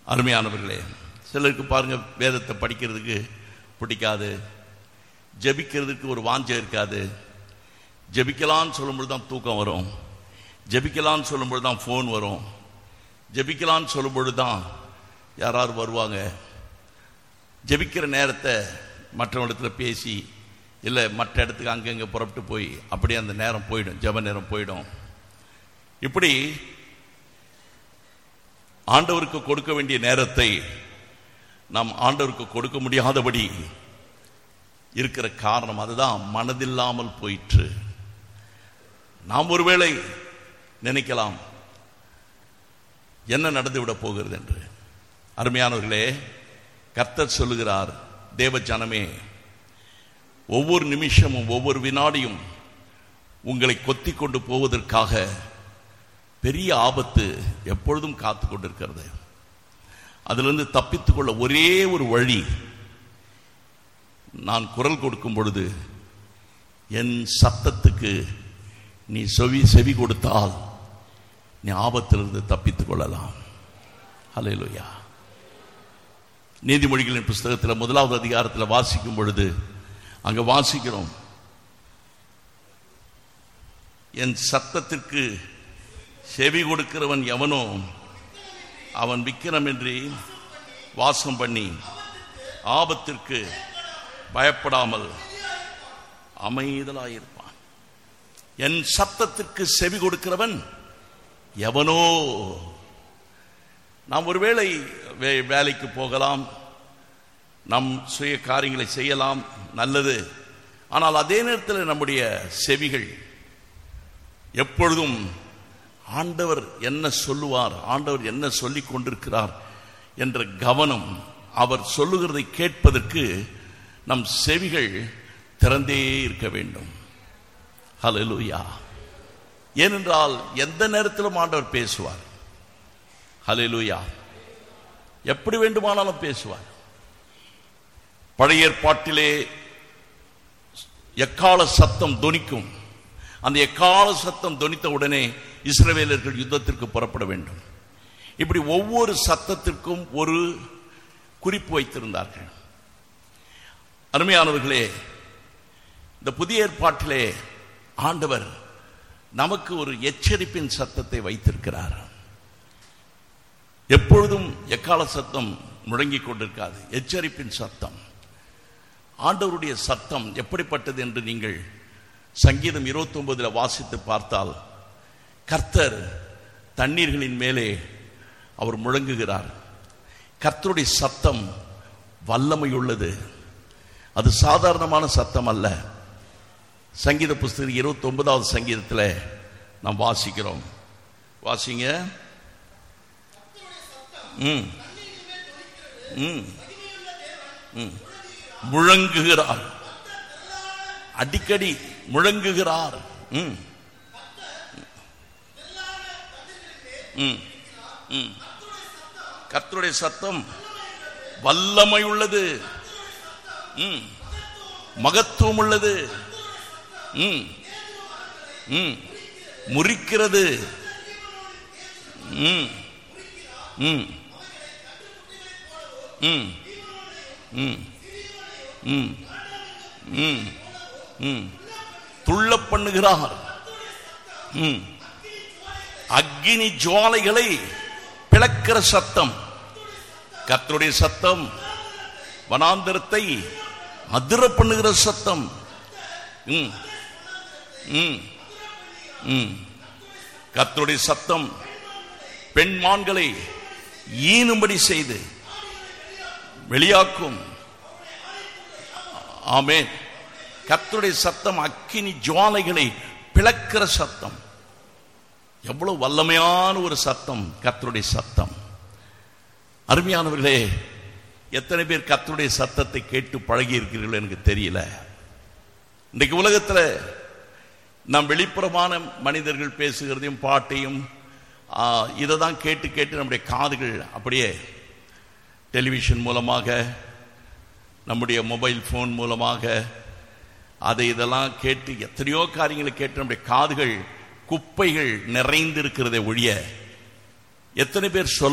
அருமையானவர்களே சிலருக்கு பாருங்க வேதத்தை படிக்கிறதுக்கு பிடிக்காது ஜெபிக்கிறதுக்கு ஒரு வாஞ்சை இருக்காது ஜெபிக்கலான்னு சொல்லும்போது தான் தூக்கம் வரும் ஜெபிக்கலான்னு சொல்லும்போது தான் ஃபோன் வரும் ஜெபிக்கலான்னு சொல்லும்பொழுது தான் யாராவது வருவாங்க ஜெபிக்கிற நேரத்தை மற்றவங்களிடத்துல பேசி இல்லை மற்ற இடத்துக்கு அங்கங்கே புறப்பட்டு போய் அப்படியே அந்த நேரம் போயிடும் ஜெப நேரம் போயிடும் இப்படி ஆண்டவருக்கு கொடுக்க வேண்டிய நேரத்தை நாம் ஆண்டவருக்கு கொடுக்க முடியாதபடி இருக்கிற காரணம் அதுதான் மனதில்லாமல் போயிற்று நாம் ஒருவேளை நினைக்கலாம் என்ன நடந்துவிட போகிறது என்று அருமையானவர்களே கர்த்தர் சொல்லுகிறார் தேவ ஜனமே ஒவ்வொரு நிமிஷமும் ஒவ்வொரு வினாடியும் உங்களை கொத்தி கொண்டு போவதற்காக பெரிய ஆபத்து எப்பொழுதும் காத்து கொண்டிருக்கிறது அதிலிருந்து தப்பித்துக் கொள்ள ஒரே ஒரு வழி நான் குரல் கொடுக்கும் பொழுது என் சத்தத்துக்கு நீ செவி செவி கொடுத்தால் நீ ஆபத்திலிருந்து தப்பித்துக் கொள்ளலாம் ஹalleluya நீதிமொழிகளின் புஸ்தகத்தில் முதலாவது அதிகாரத்தில் வாசிக்கும் பொழுது அங்க வாசிக்கிறோம் என் சத்தத்திற்கு செவி கொடுக்கிறவன் எவனோ அவன் விக்கிரமின்றி வாசம் பண்ணி ஆபத்திற்கு பயப்படாமல் அமைதலாயிருப்பான் என் சத்தத்திற்கு செவி கொடுக்கிறவன் எவனோ நாம் ஒருவேளை வே- வேலைக்கு போகலாம் நம் சுய காரியங்களை செய்யலாம் நல்லது ஆனால் அதே நேரத்தில் நம்முடைய செவிகள் எப்பொழுதும் ஆண்டவர் என்ன சொல்லுவார் ஆண்டவர் என்ன சொல்லிக் கொண்டிருக்கிறார் என்ற கவனம் அவர் சொல்லுகிறதை கேட்பதற்கு நம் செவிகள் திறந்தே இருக்க வேண்டும் ஹalleluya ஏனென்றால் எந்த நேரத்திலும் ஆண்டவர் பேசுவார் ஹalleluya எப்படி வேண்டுமானாலும் பேசுவார் பழைய ஏற்பாட்டிலே எக்கால சத்தம் தொனிக்கும் அந்த எக்கால சத்தம் தொனித்த உடனே இஸ்ரவேலர்கள் யுத்தத்திற்கு புறப்பட வேண்டும் இப்படி ஒவ்வொரு சத்தத்திற்கும் ஒரு குறிப்பு வைத்திருந்தார்கள் அருமையானவர்களே இந்த புதிய ஏற்பாட்டிலே ஆண்டவர் நமக்கு ஒரு எச்சரிப்பின் சத்தத்தை வைத்திருக்கிறார் எப்பொழுதும் எக்கால சத்தம் முழங்கிக் கொண்டிருக்காது எச்சரிப்பின் சத்தம் ஆண்டவருடைய சத்தம் எப்படிப்பட்டது என்று நீங்கள் சங்கீதம் 29 வாசித்து பார்த்தால் கர்த்தர் தண்ணீர்களின் மேலே அவர் முழங்குகிறார் கர்த்தருடைய சத்தம் வல்லமையுள்ளது அது சாதாரணமான சத்தம் அல்ல சங்கீத புஸ்தகம் 29வது சங்கீதத்தில் நாம் வாசிக்கிறோம் வாசிங்க ம் ம் ம் முழங்குகிறார் அடிக்கடி முழங்குகிறார் ம் ம் ம் கர்த்தருடைய சத்தம் வல்லமை உள்ளது ம் மகத்துவம் உள்ளது ம் ம் முறிக்கிறது ம் ம் ம் ம் ம் ம் ம் துள்ள பண்ணுகிறார் ம் அக்கினி ஜுவாலைகளை பிளக்கிற சத்தம் கர்த்தருடைய சத்தம் வனாந்தரத்தை அதிர பண்ணுகிற சத்தம் ம் ம் ம் கர்த்தருடைய சத்தம் பெண்மான்களை ஈனும்படி செய்து வெளியாக்கும் ஆமென் கர்த்தருடைய சத்தம் அக்கினி ஜுவாலைகளை பிளக்கிற சத்தம் எவ்வளவு வல்லமையான ஒரு சத்தம் கர்த்தருடைய சத்தம் அருமையானவர்களே எத்தனை பேர் கர்த்தருடைய சத்தத்தை கேட்டு பழகி இருக்கிறீர்கள் எனக்கு தெரியல இன்றைக்கு உலகத்தில் நாம் வெளிப்புறமான மனிதர்கள் பேசுகிறதையும் பாட்டையும் இதை தான் கேட்டு கேட்டு நம்முடைய காதுகள் அப்படியே டெலிவிஷன் மூலமாக நம்முடைய மொபைல் ஃபோன் மூலமாக அதை இதெல்லாம் கேட்டு எத்தனையோ காரியங்களை கேட்டு நம்முடைய காதுகள் குப்பைகள் நிறைந்திருக்கிறதை ஒழிய எத்தனை பேர் சொல்ல